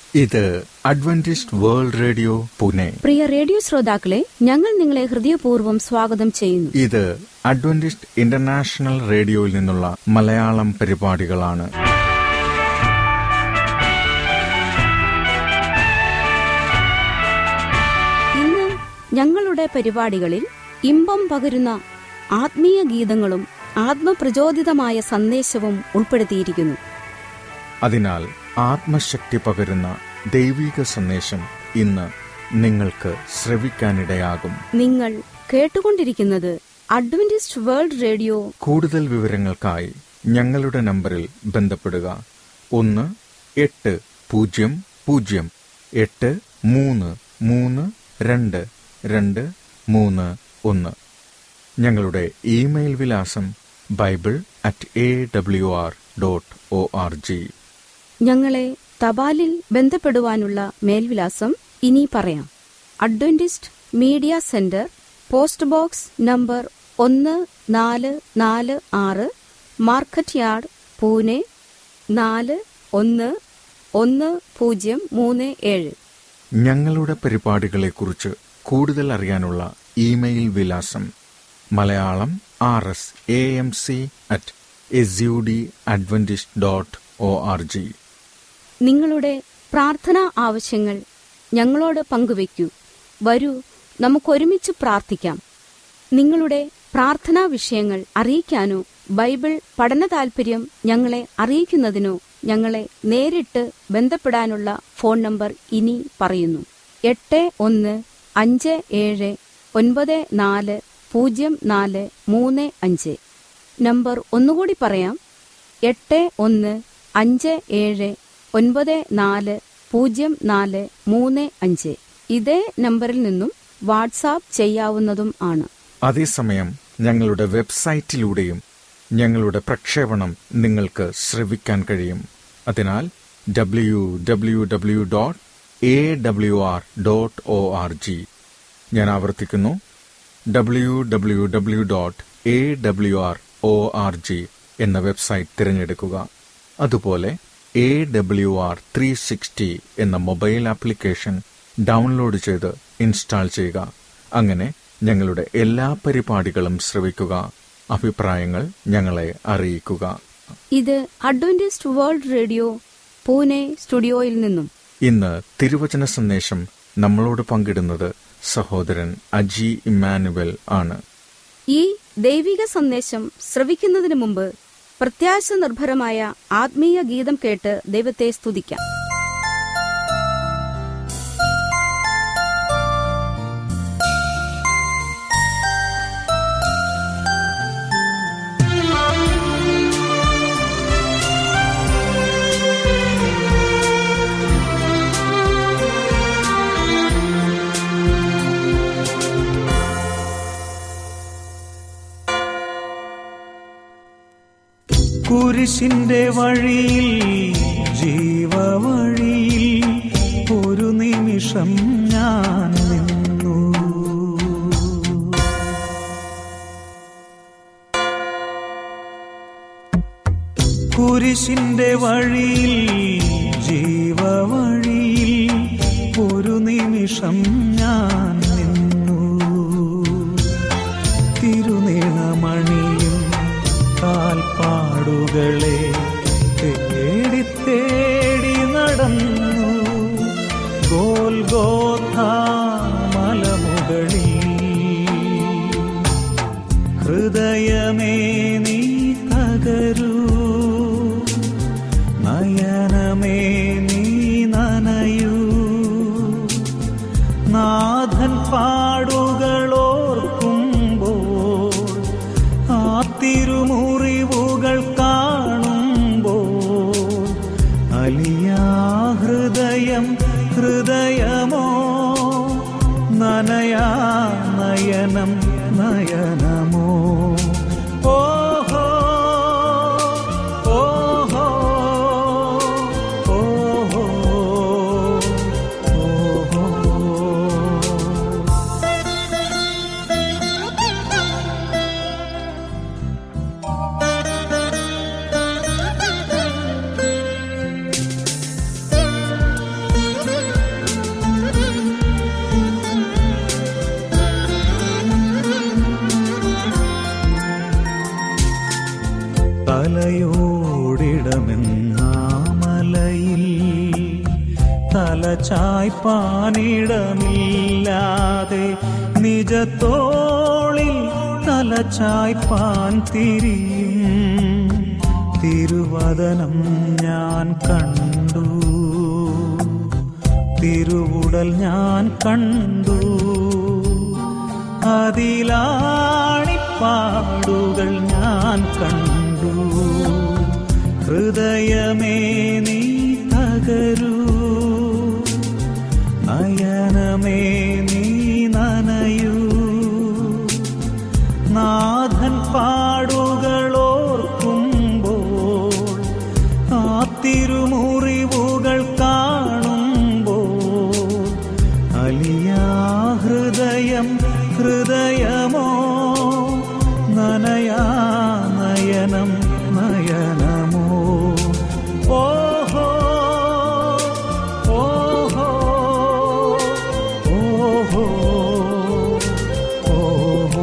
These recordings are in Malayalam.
ഇത് അഡ്വന്റിസ്റ്റ് വേൾഡ് റേഡിയോ പുനെ പ്രിയ റേഡിയോ ശ്രോതാക്കളെ ഞങ്ങൾ നിങ്ങളെ ഹൃദയപൂർവ്വം സ്വാഗതം ചെയ്യുന്നു ഇത് അഡ്വന്റിസ്റ്റ് ഇന്റർനാഷണൽ റേഡിയോയിൽ നിന്നുള്ള മലയാളം പരിപാടികളാണ് ഇന്ന് ഞങ്ങളുടെ പരിപാടികളിൽ ഇമ്പം പകരുന്ന ആത്മീയ ഗീതങ്ങളും ആത്മപ്രചോദിതമായ സന്ദേശവും ഉൾപ്പെടുത്തിയിരിക്കുന്നു അതിനാൽ ആത്മശക്തി പകരുന്ന ദൈവിക സന്ദേശം ഇന്ന് നിങ്ങൾക്ക് ശ്രവിക്കാനിടയാകും നിങ്ങൾ കേട്ടുകൊണ്ടിരിക്കുന്നത് അഡ്വന്റിസ്റ്റ് വേൾഡ് റേഡിയോ കൂടുതൽ വിവരങ്ങൾക്കായി ഞങ്ങളുടെ നമ്പറിൽ ബന്ധപ്പെടുക ഒന്ന് എട്ട് പൂജ്യം പൂജ്യം എട്ട് മൂന്ന് മൂന്ന് രണ്ട് രണ്ട് മൂന്ന് ഒന്ന് ഞങ്ങളുടെ ഇമെയിൽ വിലാസം bible at A W R dot O R G ഞങ്ങളെ തപാലിൽ ബന്ധപ്പെടുവാനുള്ള മേൽവിലാസം ഇനി പറയാം Adventist media centre post box number ഒന്ന് നാല് നാല് ആറ് മാർക്കറ്റ് യാർഡ് പൂനെ നാല് ഒന്ന് ഒന്ന് പൂജ്യം മൂന്ന് ഏഴ് ഞങ്ങളുടെ പരിപാടികളെക്കുറിച്ച് കൂടുതൽ അറിയാനുള്ള ഇമെയിൽ വിലാസം Malayalam R S A M C at S U D Adventist dot O R G നിങ്ങളുടെ പ്രാർത്ഥനാ ആവശ്യങ്ങൾ ഞങ്ങളോട് പങ്കുവയ്ക്കൂ വരൂ നമുക്കൊരുമിച്ച് പ്രാർത്ഥിക്കാം നിങ്ങളുടെ പ്രാർത്ഥനാ വിഷയങ്ങൾ അറിയിക്കാനോ ബൈബിൾ പഠന താൽപര്യം ഞങ്ങളെ അറിയിക്കുന്നതിനോ ഞങ്ങളെ നേരിട്ട് ബന്ധപ്പെടാനുള്ള ഫോൺ നമ്പർ ഇനി പറയുന്നു എട്ട് ഒന്ന് അഞ്ച് ഏഴ് ഒൻപത് നാല് പൂജ്യം നാല് മൂന്ന് അഞ്ച് നമ്പർ ഒന്നുകൂടി പറയാം എട്ട് ഒന്ന് അഞ്ച് ഏഴ് ഒൻപത് നാല് പൂജ്യം നാല് മൂന്ന് അഞ്ച് ഇതേ നമ്പറിൽ നിന്നും വാട്സാപ്പ് ചെയ്യാവുന്നതും ആണ് അതേസമയം ഞങ്ങളുടെ വെബ്സൈറ്റിലൂടെയും ഞങ്ങളുടെ പ്രക്ഷേപണം നിങ്ങൾക്ക് ശ്രവിക്കാൻ കഴിയും അതിനാൽ W W W dot A W R dot O R G ഞാൻ ആവർത്തിക്കുന്നു W W W dot A W R O R G എന്ന വെബ്സൈറ്റ് തിരഞ്ഞെടുക്കുക അതുപോലെ A W R three sixty എന്ന മൊബൈൽ ആപ്ലിക്കേഷൻ ഡൗൺലോഡ് ചെയ്ത് ഇൻസ്റ്റാൾ ചെയ്യുക അങ്ങനെ ഞങ്ങളുടെ എല്ലാ പരിപാടികളും ശ്രവിക്കുക അഭിപ്രായങ്ങൾ ഞങ്ങളെ അറിയിക്കുക ഇത് അഡ്വന്റിസ്റ്റ് വേൾഡ് റേഡിയോ പൂനെ സ്റ്റുഡിയോയിൽ നിന്നും ഇന്ന് തിരുവചന സന്ദേശം നമ്മളോട് പങ്കിടുന്നത് സഹോദരൻ അജി ഇമ്മാനുവൽ ആണ് ഈ ദൈവിക സന്ദേശം ശ്രവിക്കുന്നതിന് മുമ്പ് പ്രത്യാശ നിർഭരമായ ആത്മീയ ഗീതം കേട്ട് ദൈവത്തെ സ്തുതിക്കാം കുരിശിന്റെ വഴിയിൽ ജീവവഴിയിൽ ഒരു നിമിഷം ഞാൻ നിന്നു കുരിശിന്റെ വഴിയിൽ ജീവവഴിയിൽ ഒരു നിമിഷം ഞാൻ നിന്നു തിരുനീളമണിയും കാൽപ്പാടുകളെ തേടി തേടി നടന്നു ഗോൽഗോഥ മലമുകളിൽ ഹൃദയമേ നീ തകരൂ നയനമേ നീ നനയൂ നാഥൻ പാടുകളോർക്കുമ്പോൾ ആ തിരുമുറിവുകൾ കാണുമ്പോൾ അലിയാ ഹൃദയം ഹൃദയമോ നനയാ നയനം നയനമോ ഓഹോ ഓഹോ ഓഹോ ഓഹോ Thank തലചായ്പാനിടമില്ലാതെ നിജത്തോളിൽ തലചായ്പാൻ തിരിയും തിരുവദനം ഞാൻ കണ്ടു തിരുവുടൽ ഞാൻ കണ്ടു അതിലാണിപ്പാടുകൾ ഞാൻ കണ്ടു ഹൃദയമേ നീ തകരൂ നയനമേ നീ നനയൂ നാഥൻ പാടുകളോർക്കുമ്പോൾ ആ തിരുമുറിവുകൾ കാണുമ്പോൾ അലിയാ ഹൃദയം ഹൃദയമോ നനയാ നയനം നയനമോ ഓഹോ ഓഹോ ഓഹോ ഓഹോ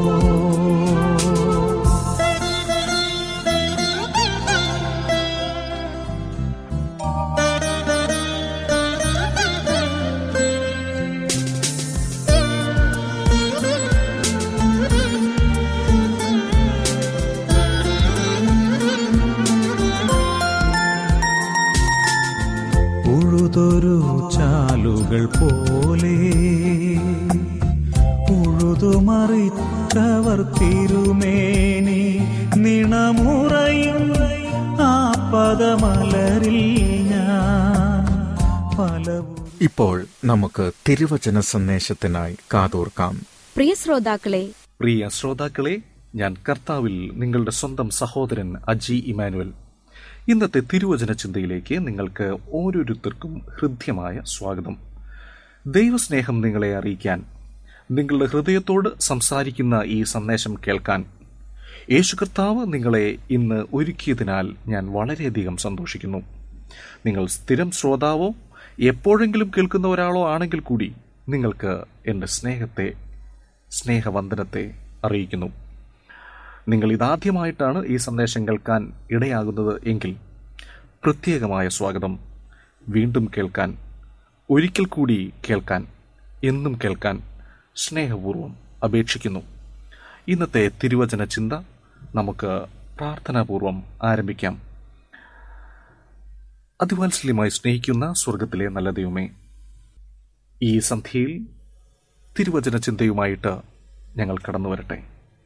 ഉഴുതൊരു ചാലുകൾ പോലെ ഉഴുതുമറിച്ചവർ തിരുമേനി നിണമുറയും ആ പദമലരിൽ ഞാൻ പലവും ഇപ്പോൾ നമുക്ക് തിരുവചന സന്ദേശത്തിനായി കാതോർക്കാം പ്രിയ ശ്രോതാക്കളെ പ്രിയ ശ്രോതാക്കളെ ഞാൻ കർത്താവിൽ നിങ്ങളുടെ സ്വന്തം സഹോദരൻ അജി ഇമാനുവൽ ഇന്നത്തെ തിരുവചന ചിന്തയിലേക്ക് നിങ്ങൾക്ക് ഓരോരുത്തർക്കും ഹൃദ്യമായ സ്വാഗതം ദൈവസ്നേഹം നിങ്ങളെ അറിയിക്കാൻ നിങ്ങളുടെ ഹൃദയത്തോട് സംസാരിക്കുന്ന ഈ സന്ദേശം കേൾക്കാൻ യേശു കർത്താവ് നിങ്ങളെ ഇന്ന് ഒരുക്കിയതിനാൽ ഞാൻ വളരെയധികം സന്തോഷിക്കുന്നു നിങ്ങൾ സ്ഥിരം ശ്രോതാവോ എപ്പോഴെങ്കിലും കേൾക്കുന്ന ഒരാളോ ആണെങ്കിൽ കൂടി നിങ്ങൾക്ക് എൻ്റെ സ്നേഹത്തെ സ്നേഹവന്ദനത്തെ അറിയിക്കുന്നു നിങ്ങൾ ഇതാദ്യമായിട്ടാണ് ഈ സന്ദേശം കേൾക്കാൻ ഇടയാകുന്നത് എങ്കിൽ പ്രത്യേകമായ സ്വാഗതം വീണ്ടും കേൾക്കാൻ ഒരിക്കൽ കൂടി കേൾക്കാൻ എന്നും കേൾക്കാൻ സ്നേഹപൂർവ്വം അപേക്ഷിക്കുന്നു ഇന്നത്തെ തിരുവചന ചിന്ത നമുക്ക് പ്രാർത്ഥനാപൂർവം ആരംഭിക്കാം അതിവാത്സല്യമായി സ്നേഹിക്കുന്ന സ്വർഗത്തിലെ നല്ല ദൈവമേ ഈ സന്ധ്യയിൽ തിരുവചന ചിന്തയുമായിട്ട് ഞങ്ങൾ കടന്നു വരട്ടെ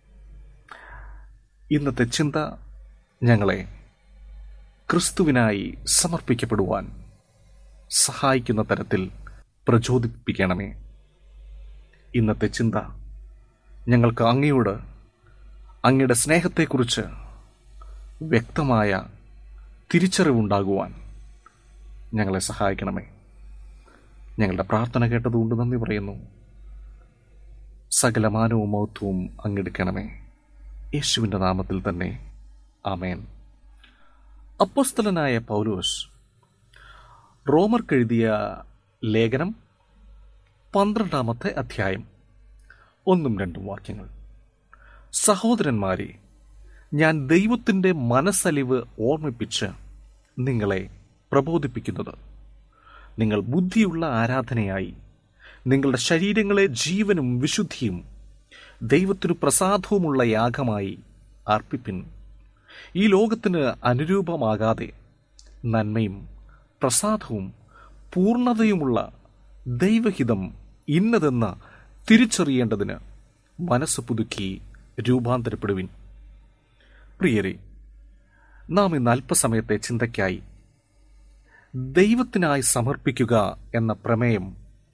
ഇന്നത്തെ ചിന്ത ഞങ്ങളെ ക്രിസ്തുവിനായി സമർപ്പിക്കപ്പെടുവാൻ സഹായിക്കുന്ന തരത്തിൽ പ്രചോദിപ്പിക്കണമേ ഇന്നത്തെ ചിന്ത ഞങ്ങൾക്ക് അങ്ങയോട് അങ്ങയുടെ സ്നേഹത്തെക്കുറിച്ച് വ്യക്തമായ തിരിച്ചറിവുണ്ടാകുവാൻ ഞങ്ങളെ സഹായിക്കണമേ ഞങ്ങളുടെ പ്രാർത്ഥന കേട്ടതുകൊണ്ട് നന്ദി പറയുന്നു സകലമാനവും മൗത്വവും അങ്ങെടുക്കണമേ യേശുവിൻ്റെ നാമത്തിൽ തന്നെ ആമേൻ അപ്പോസ്തലനായ പൗലോസ് റോമർക്കെഴുതിയ ലേഖനം പന്ത്രണ്ടാമത്തെ അധ്യായം ഒന്നും രണ്ടും വാക്യങ്ങൾ സഹോദരന്മാരെ ഞാൻ ദൈവത്തിൻ്റെ മനസ്സലിവ് ഓർമ്മിപ്പിച്ച് നിങ്ങളെ പ്രബോധിപ്പിക്കുന്നത് നിങ്ങൾ ബുദ്ധിയുള്ള ആരാധനയായി നിങ്ങളുടെ ശരീരങ്ങളെ ജീവനും വിശുദ്ധിയും ദൈവത്തിനു പ്രസാദവുമുള്ള യാഗമായി അർപ്പിപ്പിൻ ഈ ലോകത്തിന് അനുരൂപമാകാതെ നന്മയും പ്രസാദവും പൂർണ്ണതയുമുള്ള ദൈവഹിതം ഇന്നതെന്ന് തിരിച്ചറിയേണ്ടതിന് മനസ്സ് പുതുക്കി രൂപാന്തരപ്പെടുവിൻ പ്രിയരെ നാം ഇന്ന് അല്പസമയത്തെ ചിന്തയ്ക്കായി ദൈവത്തിനായി സമർപ്പിക്കുക എന്ന പ്രമേയം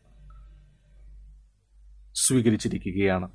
സ്വീകരിച്ചിരിക്കുകയാണ്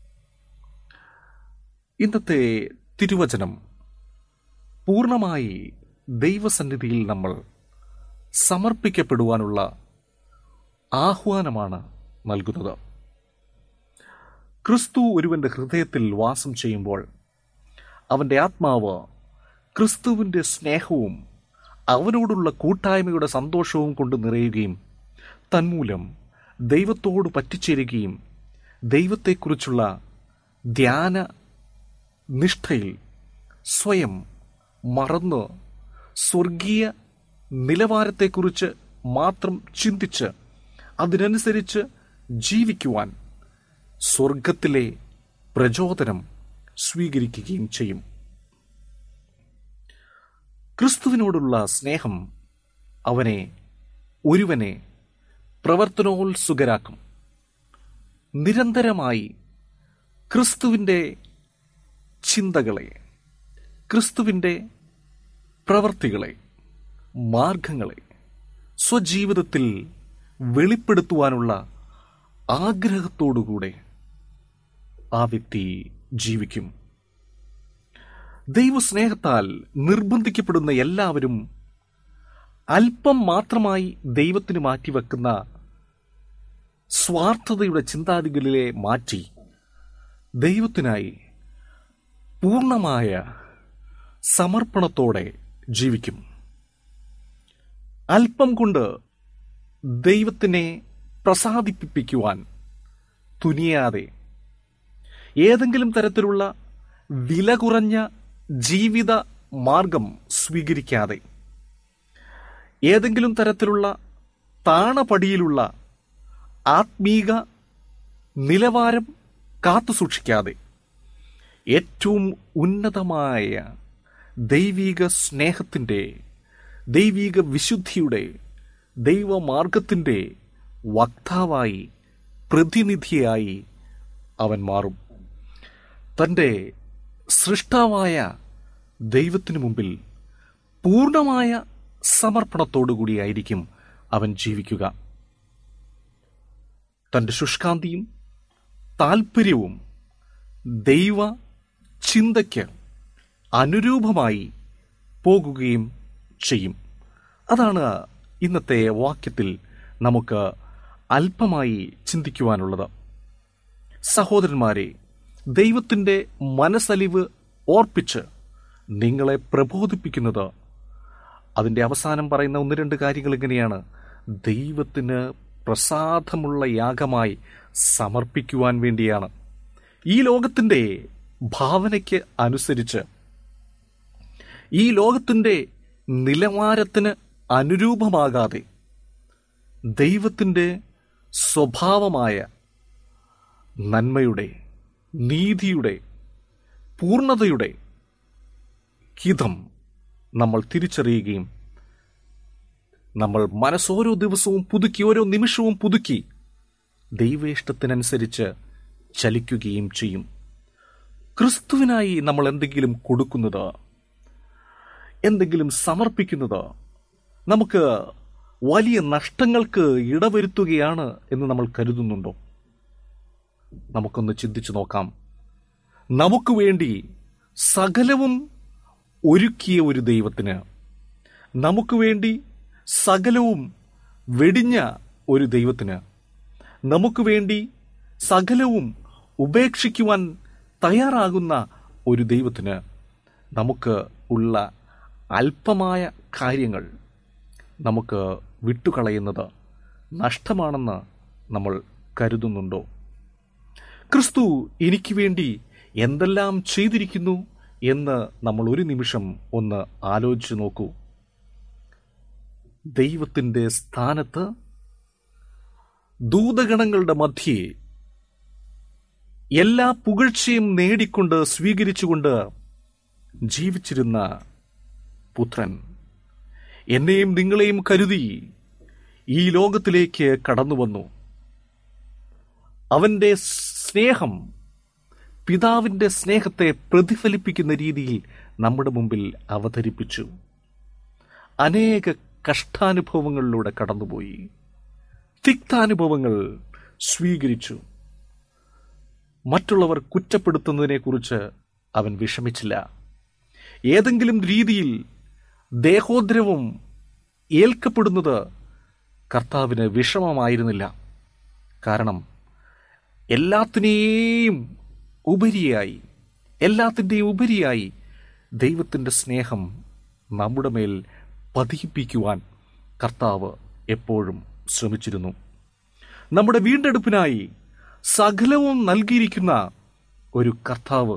ഇന്നത്തെ തിരുവചനം പൂർണ്ണമായി ദൈവസന്നിധിയിൽ നമ്മൾ സമർപ്പിക്കപ്പെടുവാനുള്ള ആഹ്വാനമാണ് നൽകുന്നത് ക്രിസ്തു ഒരുവന്റെ ഹൃദയത്തിൽ വാസം ചെയ്യുമ്പോൾ അവന്റെ ആത്മാവ് ക്രിസ്തുവിൻ്റെ സ്നേഹവും അവനോടുള്ള കൂട്ടായ്മയുടെ സന്തോഷവും കൊണ്ട് നിറയുകയും തന്മൂലം ദൈവത്തോട് പറ്റിച്ചേരുകയും ദൈവത്തെക്കുറിച്ചുള്ള ധ്യാന നിഷ്ഠയിൽ സ്വയം മറന്ന് സ്വർഗീയ നിലവാരത്തെക്കുറിച്ച് മാത്രം ചിന്തിച്ച് അതിനനുസരിച്ച് ജീവിക്കുവാൻ സ്വർഗത്തിലെ പ്രചോദനം സ്വീകരിക്കുകയും ചെയ്യും ക്രിസ്തുവിനോടുള്ള സ്നേഹം അവനെ ഒരുവനെ പ്രവർത്തനോത്സുകരാക്കും നിരന്തരമായി ക്രിസ്തുവിൻ്റെ ചിന്തകളെ ക്രിസ്തുവിൻ്റെ പ്രവർത്തികളെ മാർഗങ്ങളെ സ്വജീവിതത്തിൽ വെളിപ്പെടുത്തുവാനുള്ള ആഗ്രഹത്തോടുകൂടെ ആ വ്യക്തി ജീവിക്കും ദൈവസ്നേഹത്താൽ നിർബന്ധിക്കപ്പെടുന്ന എല്ലാവരും അല്പം മാത്രമായി ദൈവത്തിന് മാറ്റിവെക്കുന്ന സ്വാർത്ഥതയുടെ ചിന്താതികളിലെ മാറ്റി ദൈവത്തിനായി പൂർണ്ണമായ സമർപ്പണത്തോടെ ജീവിക്കും അല്പം കൊണ്ട് ദൈവത്തിനെ പ്രസാദിപ്പിക്കുവാൻ തുനിയാതെ ഏതെങ്കിലും തരത്തിലുള്ള വില കുറഞ്ഞ ജീവിത മാർഗം സ്വീകരിക്കാതെ ഏതെങ്കിലും തരത്തിലുള്ള താണപടിയിലുള്ള ആത്മീക നിലവാരം കാത്തുസൂക്ഷിക്കാതെ ഏറ്റവും ഉന്നതമായ ദൈവീക സ്നേഹത്തിൻ്റെ ദൈവീക വിശുദ്ധിയുടെ ദൈവമാർഗത്തിൻ്റെ വക്താവായി പ്രതിനിധിയായി അവൻ മാറും തൻ്റെ സൃഷ്ടാവായ ദൈവത്തിനു മുമ്പിൽ പൂർണ്ണമായ സമർപ്പണത്തോടുകൂടിയായിരിക്കും അവൻ ജീവിക്കുക തൻ്റെ ശുഷ്കാന്തിയും താൽപ്പര്യവും ദൈവ ചിന്തയ്ക്ക് അനുരൂപമായി പോകുകയും ചെയ്യും അതാണ് ഇന്നത്തെ വാക്യത്തിൽ നമുക്ക് അല്പമായി ചിന്തിക്കുവാനുള്ളത് സഹോദരന്മാരെ ദൈവത്തിൻ്റെ മനസ്സലിവ് ഓർപ്പിച്ച് നിങ്ങളെ പ്രബോധിപ്പിക്കുന്നത് അതിൻ്റെ അവസാനം പറയുന്ന ഒന്ന് രണ്ട് കാര്യങ്ങൾ ഇങ്ങനെയാണ് ദൈവത്തിന് പ്രസാദമുള്ള യാഗമായി സമർപ്പിക്കുവാൻ വേണ്ടിയാണ് ഈ ലോകത്തിൻ്റെ ഭാവനയ്ക്ക് അനുസരിച്ച് ഈ ലോകത്തിൻ്റെ നിലവാരത്തിന് അനുരൂപമാകാതെ ദൈവത്തിൻ്റെ സ്വഭാവമായ നന്മയുടെ നീതിയുടെ പൂർണ്ണതയുടെ ഹിതം നമ്മൾ തിരിച്ചറിയുകയും നമ്മൾ മനസ്സോരോ ദിവസവും പുതുക്കി ഓരോ നിമിഷവും പുതുക്കി ദൈവേഷ്ടത്തിനനുസരിച്ച് ചലിക്കുകയും ചെയ്യും ക്രിസ്തുവിനായി നമ്മൾ എന്തെങ്കിലും കൊടുക്കുന്നത് എന്തെങ്കിലും സമർപ്പിക്കുന്നത് നമുക്ക് വലിയ നഷ്ടങ്ങൾക്ക് ഇടവരുത്തുകയാണ് എന്ന് നമ്മൾ കരുതുന്നുണ്ടോ നമുക്കൊന്ന് ചിന്തിച്ചു നോക്കാം നമുക്ക് വേണ്ടി സകലവും ഒരുക്കിയ ഒരു ദൈവത്തിന് നമുക്ക് വേണ്ടി സകലവും വെടിഞ്ഞ ഒരു ദൈവത്തിന് നമുക്ക് വേണ്ടി സകലവും ഉപേക്ഷിക്കുവാൻ തയ്യാറാകുന്ന ഒരു ദൈവത്തിന് നമുക്ക് ഉള്ള അല്പമായ കാര്യങ്ങൾ നമുക്ക് വിട്ടുകളയുന്നത് നഷ്ടമാണെന്ന് നമ്മൾ കരുതുന്നുണ്ടോ ക്രിസ്തു എനിക്ക് വേണ്ടി എന്തെല്ലാം ചെയ്തിരിക്കുന്നു എന്ന് നമ്മൾ ഒരു നിമിഷം ഒന്ന് ആലോചിച്ചു നോക്കൂ ദൈവത്തിൻ്റെ സ്ഥാനത്ത് ദൂതഗണങ്ങളുടെ മധ്യേ എല്ലാ പുകഴ്ചയും നേടിക്കൊണ്ട് സ്വീകരിച്ചുകൊണ്ട് ജീവിച്ചിരുന്ന പുത്രൻ എന്നെയും നിങ്ങളെയും കരുതി ഈ ലോകത്തിലേക്ക് കടന്നു വന്നു അവന്റെ സ്നേഹം പിതാവിന്റെ സ്നേഹത്തെ പ്രതിഫലിപ്പിക്കുന്ന രീതിയിൽ നമ്മുടെ മുമ്പിൽ അവതരിപ്പിച്ചു അനേക കഷ്ടാനുഭവങ്ങളിലൂടെ കടന്നുപോയി തിക്താനുഭവങ്ങൾ സ്വീകരിച്ചു മറ്റുള്ളവർ കുറ്റപ്പെടുത്തുന്നതിനെക്കുറിച്ച് അവൻ വിഷമിച്ചില്ല ഏതെങ്കിലും രീതിയിൽ ദേഹോദ്രവം ഏൽക്കപ്പെടുന്നത് കർത്താവിന് വിഷമമായിരുന്നില്ല കാരണം എല്ലാത്തിനെയും ഉപരിയായി എല്ലാത്തിൻ്റെയും ഉപരിയായി ദൈവത്തിൻ്റെ സ്നേഹം നമ്മുടെ മേൽ പതിയിപ്പിക്കുവാൻ കർത്താവ് എപ്പോഴും ശ്രമിച്ചിരുന്നു നമ്മുടെ വീണ്ടെടുപ്പിനായി സകലവും നൽകിയിരിക്കുന്ന ഒരു കർത്താവ്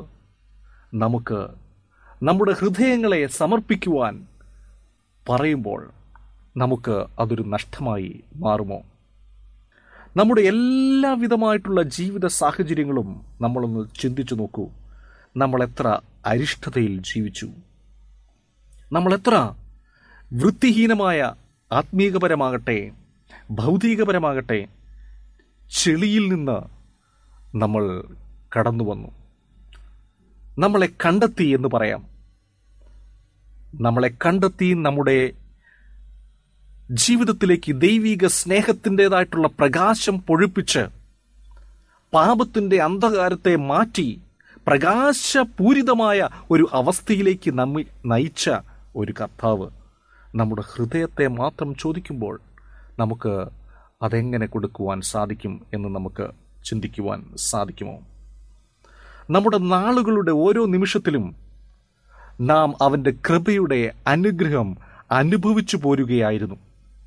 നമുക്ക് നമ്മുടെ ഹൃദയങ്ങളെ സമർപ്പിക്കുവാൻ പറയുമ്പോൾ നമുക്ക് അതൊരു നഷ്ടമായി മാറുമോ നമ്മുടെ എല്ലാവിധമായിട്ടുള്ള ജീവിത സാഹചര്യങ്ങളും നമ്മളൊന്ന് ചിന്തിച്ചു നോക്കൂ നമ്മൾ എത്ര അരിഷ്ടതയിൽ ജീവിച്ചു നമ്മൾ എത്ര വൃത്തിഹീനമായ ആത്മീകപരമാകട്ടെ ഭൗതികപരമാകട്ടെ ചെളിയിൽ നിന്ന് നമ്മൾ കടന്നു വന്നു നമ്മളെ കണ്ടെത്തി എന്ന് പറയാം നമ്മളെ കണ്ടെത്തി നമ്മുടെ ജീവിതത്തിലേക്ക് ദൈവിക സ്നേഹത്തിൻ്റെതായിട്ടുള്ള പ്രകാശം പൊഴിപ്പിച്ച് പാപത്തിൻ്റെ അന്ധകാരത്തെ മാറ്റി പ്രകാശപൂരിതമായ ഒരു അവസ്ഥയിലേക്ക് നമ്മെ നയിച്ച ഒരു കർത്താവ് നമ്മുടെ ഹൃദയത്തെ മാത്രം ചോദിക്കുമ്പോൾ നമുക്ക് അതെങ്ങനെ കൊടുക്കുവാൻ സാധിക്കും എന്ന് നമുക്ക് ചിന്തിക്കുവാൻ സാധിക്കുമോ നമ്മുടെ നാളുകളുടെ ഓരോ നിമിഷത്തിലും നാം അവൻ്റെ കൃപയുടെ അനുഗ്രഹം അനുഭവിച്ചു പോരുകയായിരുന്നു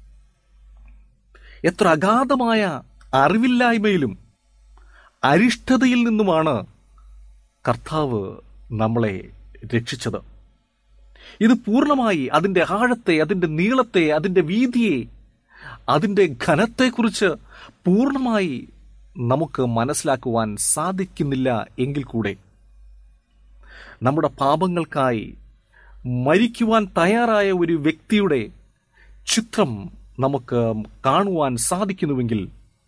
എത്ര അഗാധമായ അറിവില്ലായ്മയിലും അരിഷ്ടതയിൽ നിന്നുമാണ് കർത്താവ് നമ്മളെ രക്ഷിച്ചത് ഇത് പൂർണ്ണമായി അതിൻ്റെ ആഴത്തെ അതിൻ്റെ നീളത്തെ അതിൻ്റെ വീതിയെ അതിൻ്റെ ഘനത്തെക്കുറിച്ച് പൂർണ്ണമായി നമുക്ക് മനസ്സിലാക്കുവാൻ സാധിക്കുന്നില്ല എങ്കിൽ കൂടെ നമ്മുടെ പാപങ്ങൾക്കായി മരിക്കുവാൻ തയ്യാറായ ഒരു വ്യക്തിയുടെ ചിത്രം നമുക്ക് കാണുവാൻ സാധിക്കുന്നുവെങ്കിൽ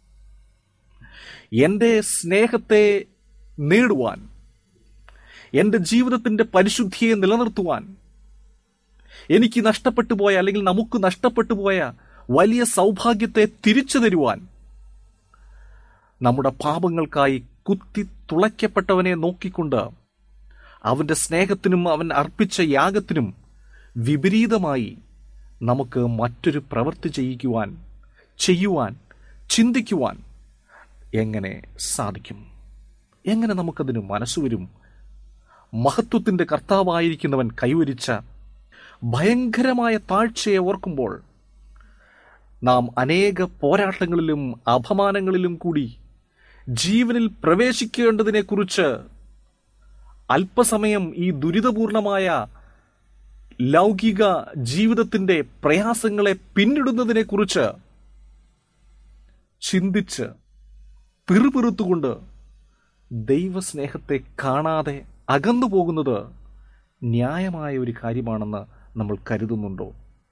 എൻ്റെ സ്നേഹത്തെ നേടുവാൻ എൻ്റെ ജീവിതത്തിൻ്റെ പരിശുദ്ധിയെ നിലനിർത്തുവാൻ എനിക്ക് നഷ്ടപ്പെട്ടു പോയ അല്ലെങ്കിൽ നമുക്ക് നഷ്ടപ്പെട്ടു പോയ വലിയ സൗഭാഗ്യത്തെ തിരിച്ചു തരുവാൻ നമ്മുടെ പാപങ്ങൾക്കായി കുത്തി തുളയ്ക്കപ്പെട്ടവനെ നോക്കിക്കൊണ്ട് അവൻ്റെ സ്നേഹത്തിനും അവൻ അർപ്പിച്ച യാഗത്തിനും വിപരീതമായി നമുക്ക് മറ്റൊരു പ്രവൃത്തി ചെയ്യിക്കുവാൻ ചെയ്യുവാൻ ചിന്തിക്കുവാൻ എങ്ങനെ സാധിക്കും എങ്ങനെ നമുക്കതിന് മനസ്സുവരും മഹത്വത്തിൻ്റെ കർത്താവായിരിക്കുന്നവൻ കൈവരിച്ച ഭയങ്കരമായ താഴ്ചയെ ഓർക്കുമ്പോൾ നാം അനേക പോരാട്ടങ്ങളിലും അപമാനങ്ങളിലും കൂടി ജീവനിൽ പ്രവേശിക്കേണ്ടതിനെക്കുറിച്ച് അല്പസമയം ഈ ദുരിതപൂർണമായ ലൗകിക ജീവിതത്തിന്റെ പ്രയാസങ്ങളെ പിന്നിടുന്നതിനെക്കുറിച്ച് ചിന്തിച്ച് പിറുപിറുത്തുകൊണ്ട് ദൈവസ്നേഹത്തെ കാണാതെ അകന്നു പോകുന്നത് ന്യായമായ ഒരു കാര്യമാണെന്ന് നമ്മൾ കരുതുന്നുണ്ടോ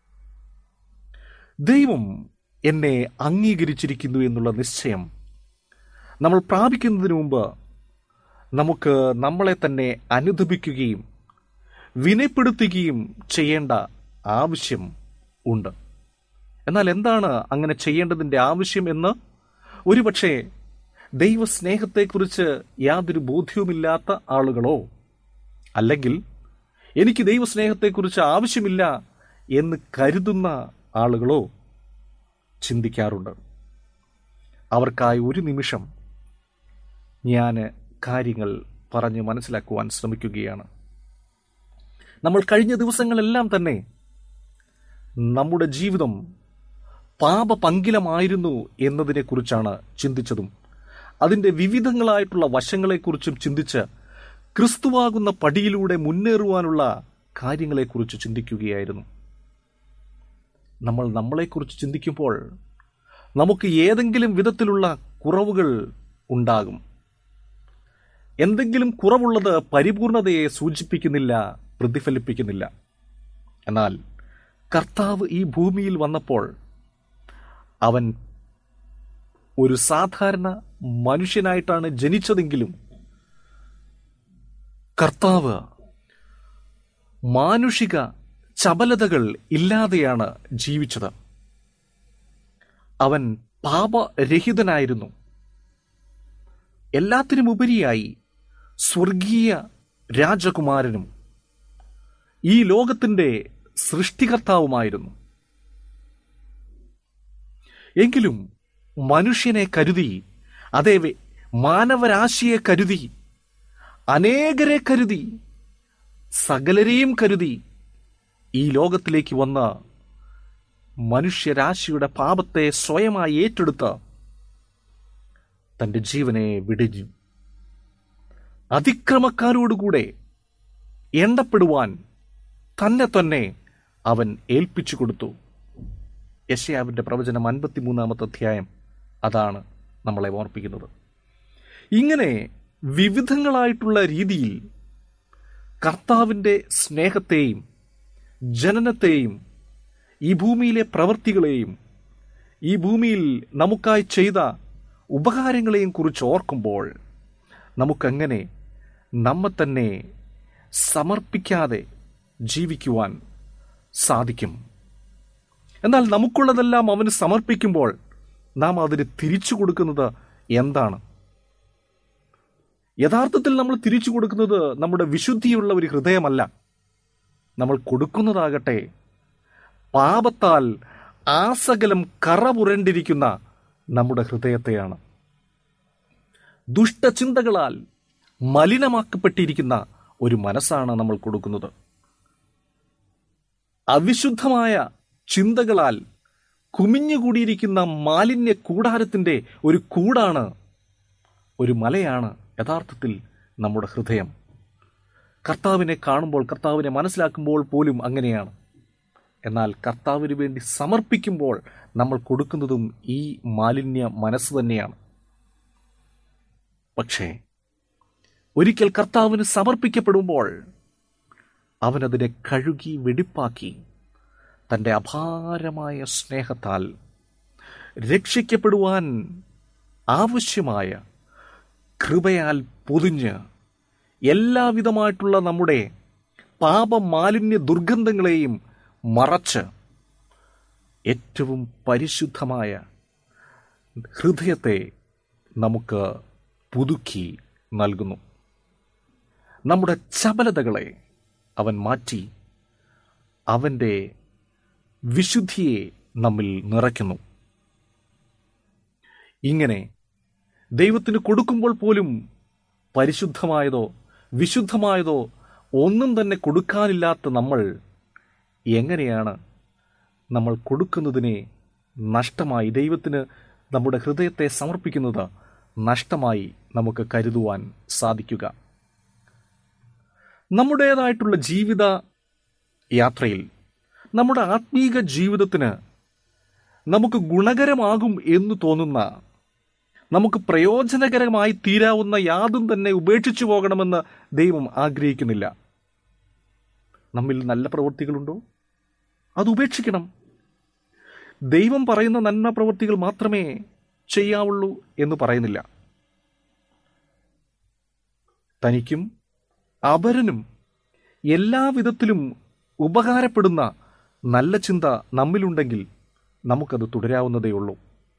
ദൈവം എന്നെ അംഗീകരിച്ചിരിക്കുന്നു എന്നുള്ള നിശ്ചയം നമ്മൾ പ്രാപിക്കുന്നതിന് മുമ്പ് നമുക്ക് നമ്മളെ തന്നെ അനുദപിക്കുകയും വിനയപ്പെടുത്തുകയും ചെയ്യേണ്ട ആവശ്യം ഉണ്ട് എന്നാൽ എന്താണ് അങ്ങനെ ചെയ്യേണ്ടതിൻ്റെ ആവശ്യം എന്ന് ഒരുപക്ഷെ ദൈവസ്നേഹത്തെക്കുറിച്ച് യാതൊരു ബോധ്യവുമില്ലാത്ത ആളുകളോ അല്ലെങ്കിൽ എനിക്ക് ദൈവസ്നേഹത്തെക്കുറിച്ച് ആവശ്യമില്ല എന്ന് കരുതുന്ന ആളുകളോ ചിന്തിക്കാറുണ്ട് അവർക്കായി ഒരു നിമിഷം ഞാൻ കാര്യങ്ങൾ പറഞ്ഞ് മനസ്സിലാക്കുവാൻ ശ്രമിക്കുകയാണ് നമ്മൾ കഴിഞ്ഞ ദിവസങ്ങളെല്ലാം തന്നെ നമ്മുടെ ജീവിതം പാപപങ്കിലമായിരുന്നു എന്നതിനെക്കുറിച്ചാണ് ചിന്തിച്ചതും അതിൻ്റെ വിവിധങ്ങളായിട്ടുള്ള വശങ്ങളെക്കുറിച്ചും ചിന്തിച്ച് ക്രിസ്തുവാകുന്ന പടിയിലൂടെ മുന്നേറുവാനുള്ള കാര്യങ്ങളെക്കുറിച്ച് ചിന്തിക്കുകയായിരുന്നു നമ്മൾ നമ്മളെക്കുറിച്ച് ചിന്തിക്കുമ്പോൾ നമുക്ക് ഏതെങ്കിലും വിധത്തിലുള്ള കുറവുകൾ ഉണ്ടാകും എന്തെങ്കിലും കുറവുള്ളത് പരിപൂർണതയെ സൂചിപ്പിക്കുന്നില്ല പ്രതിഫലിപ്പിക്കുന്നില്ല എന്നാൽ കർത്താവ് ഈ ഭൂമിയിൽ വന്നപ്പോൾ അവൻ ഒരു സാധാരണ മനുഷ്യനായിട്ടാണ് ജനിച്ചതെങ്കിലും കർത്താവ് മാനുഷിക ചപലതകൾ ഇല്ലാതെയാണ് ജീവിച്ചത് അവൻ പാപരഹിതനായിരുന്നു എല്ലാത്തിനുമുപരിയായി സ്വർഗീയ രാജകുമാരനും ഈ ലോകത്തിൻ്റെ സൃഷ്ടികർത്താവുമായിരുന്നു എങ്കിലും മനുഷ്യനെ കരുതി അതേ വെ- മാനവരാശിയെ കരുതി അനേകരെ കരുതി സകലരെയും കരുതി ഈ ലോകത്തിലേക്ക് വന്ന മനുഷ്യരാശിയുടെ പാപത്തെ സ്വയമായി ഏറ്റെടുത്ത് തന്റെ ജീവനെ വിടിഞ്ഞു അതിക്രമക്കാരോടുകൂടെ എണ്ണപ്പെടുവാൻ തന്നെ തന്നെ അവൻ ഏൽപ്പിച്ചു കൊടുത്തു യശയാവിൻ്റെ പ്രവചനം അൻപത്തിമൂന്നാമത്തെ അധ്യായം അതാണ് നമ്മളെ ഓർപ്പിക്കുന്നത് ഇങ്ങനെ വിവിധങ്ങളായിട്ടുള്ള രീതിയിൽ കർത്താവിൻ്റെ സ്നേഹത്തെയും ജനനത്തെയും ഈ ഭൂമിയിലെ പ്രവൃത്തികളെയും ഈ ഭൂമിയിൽ നമുക്കായി ചെയ്ത ഉപകാരങ്ങളെയും കുറിച്ച് ഓർക്കുമ്പോൾ നമുക്കങ്ങനെ നമ്മെ തന്നെ സമർപ്പിക്കാതെ ജീവിക്കുവാൻ സാധിക്കും എന്നാൽ നമുക്കുള്ളതെല്ലാം അവന് സമർപ്പിക്കുമ്പോൾ നാം അതിന് തിരിച്ചു കൊടുക്കുന്നത് എന്താണ് യഥാർത്ഥത്തിൽ നമ്മൾ തിരിച്ചു കൊടുക്കുന്നത് നമ്മുടെ വിശുദ്ധിയുള്ള ഒരു ഹൃദയമല്ല നമ്മൾ കൊടുക്കുന്നതാകട്ടെ പാപത്താൽ ആസകലം കറപുരണ്ടിരിക്കുന്ന നമ്മുടെ ഹൃദയത്തെയാണ് ദുഷ്ടചിന്തകളാൽ മലിനമാക്കപ്പെട്ടിരിക്കുന്ന ഒരു മനസ്സാണ് നമ്മൾ കൊടുക്കുന്നത് അവിശുദ്ധമായ ചിന്തകളാൽ കുമിഞ്ഞുകൂടിയിരിക്കുന്ന മാലിന്യ കൂടാരത്തിന്റെ ഒരു കൂടാണ് ഒരു മലയാണ് യഥാർത്ഥത്തിൽ നമ്മുടെ ഹൃദയം കർത്താവിനെ കാണുമ്പോൾ കർത്താവിനെ മനസ്സിലാക്കുമ്പോൾ പോലും അങ്ങനെയാണ് എന്നാൽ കർത്താവിന് വേണ്ടി സമർപ്പിക്കുമ്പോൾ നമ്മൾ കൊടുക്കുന്നതും ഈ മാലിന്യ മനസ്സ് തന്നെയാണ് പക്ഷേ ഒരിക്കൽ കർത്താവിന് സമർപ്പിക്കപ്പെടുമ്പോൾ അവനതിനെ കഴുകി വെടിപ്പാക്കി തൻ്റെ അപാരമായ സ്നേഹത്താൽ രക്ഷിക്കപ്പെടുവാൻ ആവശ്യമായ കൃപയാൽ പൊതിഞ്ഞ് എല്ലാവിധമായിട്ടുള്ള നമ്മുടെ പാപമാലിന്യ ദുർഗന്ധങ്ങളെയും മറച്ച് ഏറ്റവും പരിശുദ്ധമായ ഹൃദയത്തെ നമുക്ക് പുതുക്കി നൽകുന്നു നമ്മുടെ ചപലതകളെ അവൻ മാറ്റി അവൻ്റെ വിശുദ്ധിയെ നമ്മിൽ നിറയ്ക്കുന്നു ഇങ്ങനെ ദൈവത്തിന് കൊടുക്കുമ്പോൾ പോലും പരിശുദ്ധമായതോ വിശുദ്ധമായതോ ഒന്നും തന്നെ കൊടുക്കാനില്ലാത്ത നമ്മൾ എങ്ങനെയാണ് നമ്മൾ കൊടുക്കുന്നതിനെ നഷ്ടമായി ദൈവത്തിന് നമ്മുടെ ഹൃദയത്തെ സമർപ്പിക്കുന്നത് നഷ്ടമായി നമുക്ക് കരുതുവാൻ സാധിക്കുക നമ്മുടേതായിട്ടുള്ള ജീവിത യാത്രയിൽ നമ്മുടെ ആത്മീക ജീവിതത്തിന് നമുക്ക് ഗുണകരമാകും എന്ന് തോന്നുന്ന നമുക്ക് പ്രയോജനകരമായി തീരാവുന്ന യാതും തന്നെ ഉപേക്ഷിച്ചു പോകണമെന്ന് ദൈവം ആഗ്രഹിക്കുന്നില്ല നമ്മിൽ നല്ല പ്രവൃത്തികളുണ്ടോ അത് ഉപേക്ഷിക്കണം ദൈവം പറയുന്ന നന്മ പ്രവൃത്തികൾ മാത്രമേ ചെയ്യാവുള്ളൂ എന്ന് പറയുന്നില്ല തനിക്കും അപരനും എല്ലാവിധത്തിലും ഉപകാരപ്പെടുന്ന നല്ല ചിന്ത നമ്മിലുണ്ടെങ്കിൽ നമുക്കത് തുടരാവുന്നതേ ഉള്ളൂ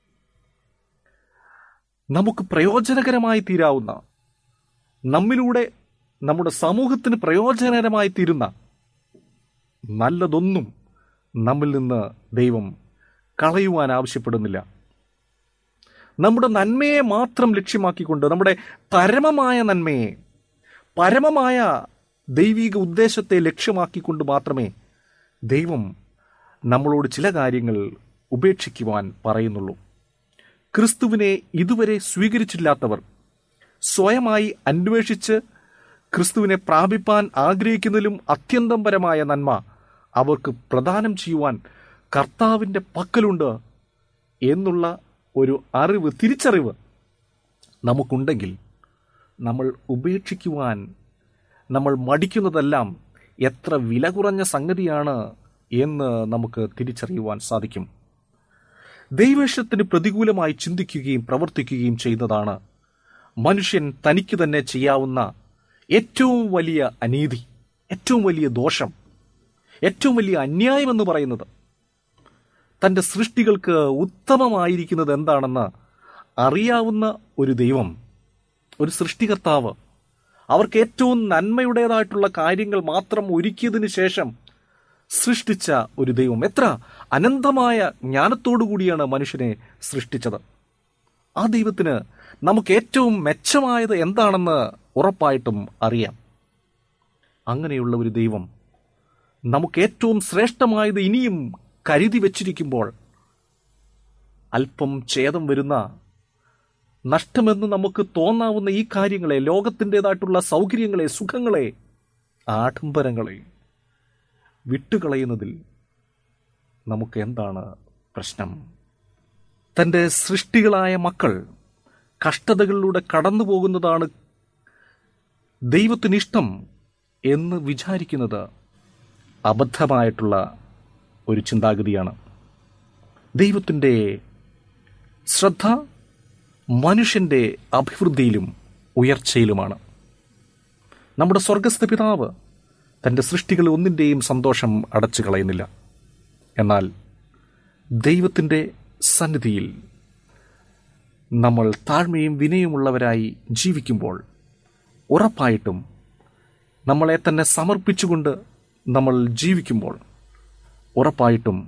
നമുക്ക് പ്രയോജനകരമായി തീരാവുന്ന നമ്മിലൂടെ നമ്മുടെ സമൂഹത്തിന് പ്രയോജനകരമായി തീരുന്ന നല്ലതൊന്നും നമ്മിൽ നിന്ന് ദൈവം കളയുവാൻ ആവശ്യപ്പെടുന്നില്ല നമ്മുടെ നന്മയെ മാത്രം ലക്ഷ്യമാക്കിക്കൊണ്ട് നമ്മുടെ പരമമായ നന്മയെ പരമമായ ദൈവിക ഉദ്ദേശത്തെ ലക്ഷ്യമാക്കിക്കൊണ്ട് മാത്രമേ ദൈവം നമ്മളോട് ചില കാര്യങ്ങൾ ഉപേക്ഷിക്കുവാൻ പറയുന്നുള്ളൂ ക്രിസ്തുവിനെ ഇതുവരെ സ്വീകരിച്ചില്ലാത്തവർ സ്വയമായി അന്വേഷിച്ച് ക്രിസ്തുവിനെ പ്രാപിപ്പാൻ ആഗ്രഹിക്കുന്നതിലും അത്യന്തം പരമായ നന്മ അവർക്ക് പ്രദാനം ചെയ്യുവാൻ കർത്താവിൻ്റെ പക്കലുണ്ട് എന്നുള്ള ഒരു അറിവ് തിരിച്ചറിവ് നമുക്കുണ്ടെങ്കിൽ നമ്മൾ ഉപേക്ഷിക്കുവാൻ നമ്മൾ മടിക്കുന്നതെല്ലാം എത്ര വില കുറഞ്ഞ സംഗതിയാണ് എന്ന് നമുക്ക് തിരിച്ചറിയുവാൻ സാധിക്കും ദൈവേഷത്തിന് പ്രതികൂലമായി ചിന്തിക്കുകയും പ്രവർത്തിക്കുകയും ചെയ്യുന്നതാണ് മനുഷ്യൻ തനിക്ക് തന്നെ ചെയ്യാവുന്ന ഏറ്റവും വലിയ അനീതി ഏറ്റവും വലിയ ദോഷം ഏറ്റവും വലിയ അന്യായം എന്ന് പറയുന്നത് തൻ്റെ സൃഷ്ടികൾക്ക് ഉത്തമമായിരിക്കുന്നത് എന്താണെന്ന് അറിയാവുന്ന ഒരു ദൈവം ഒരു സൃഷ്ടികർത്താവ് അവർക്ക് ഏറ്റവും നന്മയുടേതായിട്ടുള്ള കാര്യങ്ങൾ മാത്രം ഒരുക്കിയതിന് ശേഷം സൃഷ്ടിച്ച ഒരു ദൈവം എത്ര അനന്തമായ ജ്ഞാനത്തോടു കൂടിയാണ് മനുഷ്യനെ സൃഷ്ടിച്ചത് ആ ദൈവത്തിന് നമുക്ക് ഏറ്റവും മെച്ചമായത് എന്താണെന്ന് ഉറപ്പായിട്ടും അറിയാം അങ്ങനെയുള്ള ഒരു ദൈവം നമുക്ക് ഏറ്റവും ശ്രേഷ്ഠമായത് ഇനിയും കരുതി വച്ചിരിക്കുമ്പോൾ അല്പം ഛേദം വരുന്ന നഷ്ടമെന്ന് നമുക്ക് തോന്നാവുന്ന ഈ കാര്യങ്ങളെ ലോകത്തിൻ്റെതായിട്ടുള്ള സൗകര്യങ്ങളെ സുഖങ്ങളെ ആഡംബരങ്ങളെ വിട്ടുകളയുന്നതിൽ നമുക്ക് എന്താണ് പ്രശ്നം തൻ്റെ സൃഷ്ടികളായ മക്കൾ കഷ്ടതകളിലൂടെ കടന്നു പോകുന്നതാണ് ദൈവത്തിനിഷ്ടം എന്ന് വിചാരിക്കുന്നത് അബദ്ധമായിട്ടുള്ള ഒരു ചിന്താഗതിയാണ് ദൈവത്തിൻ്റെ ശ്രദ്ധ മനുഷ്യൻ്റെ അഭിവൃദ്ധിയിലും ഉയർച്ചയിലുമാണ് നമ്മുടെ സ്വർഗസ്ഥ പിതാവ് തൻ്റെ സൃഷ്ടികൾ ഒന്നിൻ്റെയും സന്തോഷം അടച്ചു കളയുന്നില്ല എന്നാൽ ദൈവത്തിൻ്റെ സന്നിധിയിൽ നമ്മൾ താഴ്മയും വിനയമുള്ളവരായി ജീവിക്കുമ്പോൾ ഉറപ്പായിട്ടും നമ്മളെ തന്നെ സമർപ്പിച്ചുകൊണ്ട് നമ്മൾ ജീവിക്കുമ്പോൾ ഉറപ്പായിട്ടും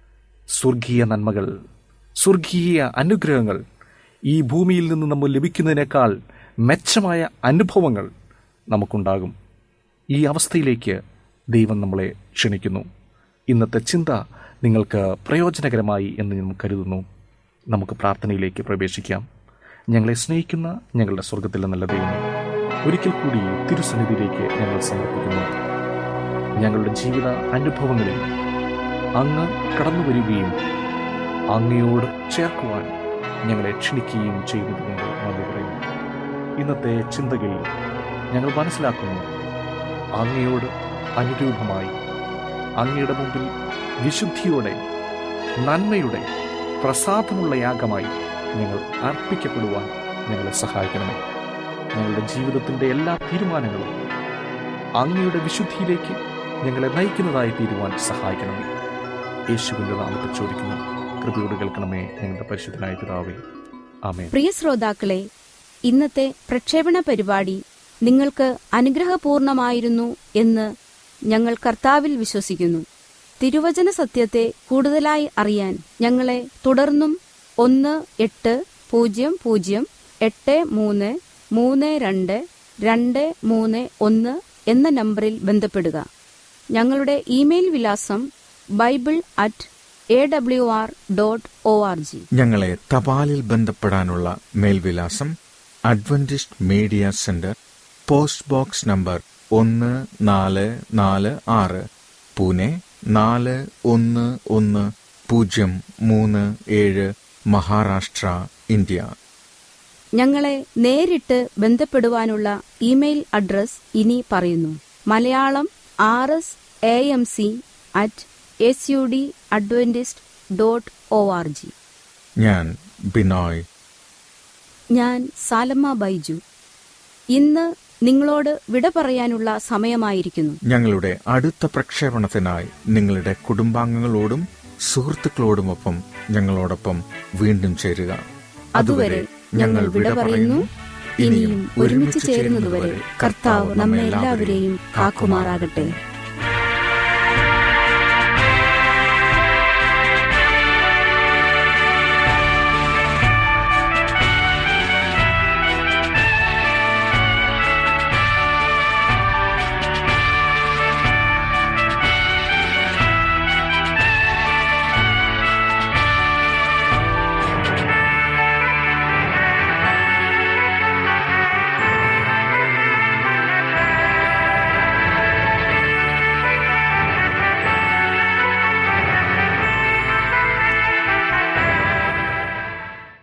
സ്വർഗീയ നന്മകൾ സ്വർഗീയ അനുഗ്രഹങ്ങൾ ഈ ഭൂമിയിൽ നിന്ന് നമ്മൾ ലഭിക്കുന്നതിനേക്കാൾ മെച്ചമായ അനുഭവങ്ങൾ നമുക്കുണ്ടാകും ഈ അവസ്ഥയിലേക്ക് ദൈവം നമ്മളെ ക്ഷണിക്കുന്നു ഇന്നത്തെ ചിന്ത നിങ്ങൾക്ക് പ്രയോജനകരമായി എന്ന് ഞാൻ കരുതുന്നു നമുക്ക് പ്രാർത്ഥനയിലേക്ക് പ്രവേശിക്കാം ഞങ്ങളെ സ്നേഹിക്കുന്ന ഞങ്ങളുടെ സ്വർഗത്തിലെ നല്ല ദൈവം ഒരിക്കൽ കൂടി തിരുസന്നിധിയിലേക്ക് ഞങ്ങൾ സമർപ്പിക്കുന്നു ഞങ്ങളുടെ ജീവിത അനുഭവങ്ങളിൽ അങ്ങ് കടന്നു വരികയും അങ്ങയോട് ചേർക്കുവാൻ ഞങ്ങളെ ക്ഷണിക്കുകയും ചെയ്തതുകൊണ്ട് നന്ദി പറയുന്നു ഇന്നത്തെ ചിന്തകളിൽ ഞങ്ങൾ മനസ്സിലാക്കുന്നു അങ്ങയോട് അനുരൂപമായി അങ്ങയുടെ മുമ്പിൽ വിശുദ്ധിയോടെ നന്മയുടെ പ്രസാദമുള്ള യാഗമായി ഞങ്ങൾ അർപ്പിക്കപ്പെടുവാൻ ഞങ്ങളെ സഹായിക്കണമേ ഞങ്ങളുടെ ജീവിതത്തിൻ്റെ എല്ലാ തീരുമാനങ്ങളും അങ്ങയുടെ വിശുദ്ധിയിലേക്ക് ഞങ്ങളെ നയിക്കുന്നതായി തീരുവാൻ സഹായിക്കണമേ യേശുവിൻ്റെ നാമത്തിൽ ചോദിക്കുന്നു കൃപയോട് കേൾക്കണമേ ഞങ്ങളുടെ പരിശുദ്ധനായ പിതാവേ ആമേ പ്രിയ ശ്രോതാക്കളെ ഇന്നത്തെ പ്രക്ഷേപണ പരിപാടി നിങ്ങൾക്ക് അനുഗ്രഹപൂർണമായിരുന്നു എന്ന് ഞങ്ങൾ കർത്താവിൽ വിശ്വസിക്കുന്നു തിരുവചന സത്യത്തെ കൂടുതലായി അറിയാൻ ഞങ്ങളെ തുടർന്നും ഒന്ന് എട്ട് പൂജ്യം പൂജ്യം എട്ട് മൂന്ന് മൂന്ന് രണ്ട് രണ്ട് മൂന്ന് ഒന്ന് എന്ന നമ്പറിൽ ബന്ധപ്പെടുക ഞങ്ങളുടെ ഇമെയിൽ വിലാസം bible at A W R dot O R G ഞങ്ങളെ തപാലിൽ ബന്ധപ്പെടാനുള്ള മേൽവിലാസം Adventist media centre post box number ഒന്ന് നാല് നാല് ആറ് പൂനെ നാല് ഒന്ന് ഒന്ന് പൂജ്യം മൂന്ന് ഏഴ് മഹാരാഷ്ട്ര ഇന്ത്യ ഞങ്ങളെ നേരിട്ട് ബന്ധപ്പെടുവാനുള്ള ഇമെയിൽ അഡ്രസ് ഇനി പറയുന്നു Malayalam R S A M C at S U D Adventist dot O R G ഞാൻ ബിനോയ് ഞാൻ സാലമ്മ ബൈജു ഇന്ന് നിങ്ങളോട് വിട പറയാനുള്ള സമയമായിരിക്കുന്നു ഞങ്ങളുടെ അടുത്ത പ്രക്ഷേപണത്തിനായി നിങ്ങളുടെ കുടുംബാംഗങ്ങളോടും സുഹൃത്തുക്കളോടുമൊപ്പം ഞങ്ങളോടൊപ്പം വീണ്ടും ചേരുക അതുവരെ ഞങ്ങൾ വിട പറയുന്നു ഇനിയും ഒരുമിച്ച് ചേരുന്നതുവരെ കർത്താവ് നമ്മെ എല്ലാവരെയും കാക്കുമാറാകട്ടെ